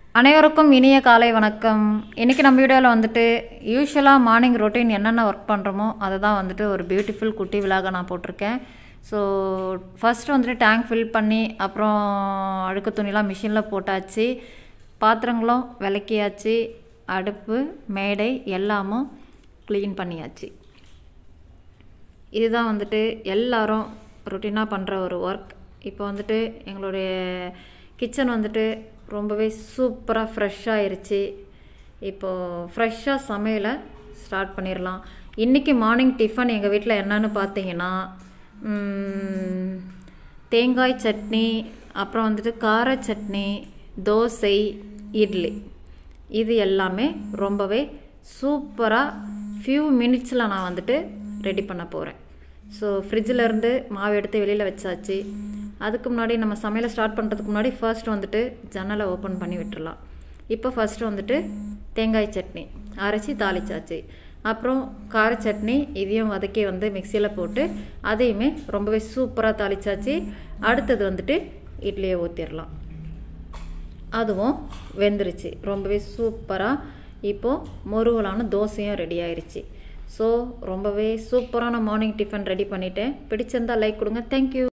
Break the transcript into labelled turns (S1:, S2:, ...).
S1: அனைவருக்கும் இனிய காலை வணக்கம் இன்றைக்கி நம்ம வீடியோவில் வந்துட்டு யூஸ்வலாக மார்னிங் ரொட்டீன் என்னென்ன ஒர்க் பண்ணுறோமோ அதை தான் வந்துட்டு ஒரு பியூட்டிஃபுல் குட்டி விழாக நான் போட்டிருக்கேன் ஸோ ஃபஸ்ட்டு வந்துட்டு டேங்க் ஃபில் பண்ணி அப்புறம் அழுக்கு துணிலாம் மிஷினில் போட்டாச்சு பாத்திரங்களும் விளக்கியாச்சு அடுப்பு மேடை எல்லாமும் க்ளீன் பண்ணியாச்சு இதுதான் வந்துட்டு எல்லாரும் ருட்டீனாக பண்ணுற ஒரு ஒர்க் இப்போ வந்துட்டு எங்களுடைய கிச்சன் வந்துட்டு ரொம்பவே சூப்பராக ஃப்ரெஷ்ஷாக ஆயிருச்சு இப்போது ஃப்ரெஷ்ஷாக சமையலை ஸ்டார்ட் பண்ணிடலாம் இன்றைக்கி மார்னிங் டிஃபன் எங்கள் வீட்டில் என்னன்னு பார்த்தீங்கன்னா ம், தேங்காய் சட்னி அப்புறம் வந்துட்டு கார சட்னி தோசை இட்லி இது எல்லாமே ரொம்பவே சூப்பராக ஃபியூ மினிட்ஸில் நான் வந்துட்டு ரெடி பண்ண போகிறேன் ஸோ இருந்து மாவு எடுத்து வெளியில் வச்சாச்சு அதுக்கு முன்னாடி நம்ம சமையலை ஸ்டார்ட் பண்ணுறதுக்கு முன்னாடி ஃபர்ஸ்ட் வந்துட்டு ஜன்னலை ஓப்பன் பண்ணி விட்டுறலாம் இப்போ ஃபர்ஸ்ட் வந்துட்டு தேங்காய் சட்னி அரைச்சி தாளிச்சாச்சு அப்புறம் கார சட்னி இதையும் வதக்கி வந்து மிக்சியில் போட்டு அதையுமே ரொம்பவே சூப்பராக தாளிச்சாச்சு அடுத்தது வந்துட்டு இட்லியை ஊற்றிடலாம் அதுவும் வெந்துருச்சு ரொம்பவே சூப்பராக இப்போது முருகலான தோசையும் ரெடி ஆயிருச்சு ஸோ ரொம்பவே சூப்பரான மார்னிங் டிஃபன் ரெடி பண்ணிட்டேன் பிடிச்சிருந்தா லைக் கொடுங்க தேங்க்யூ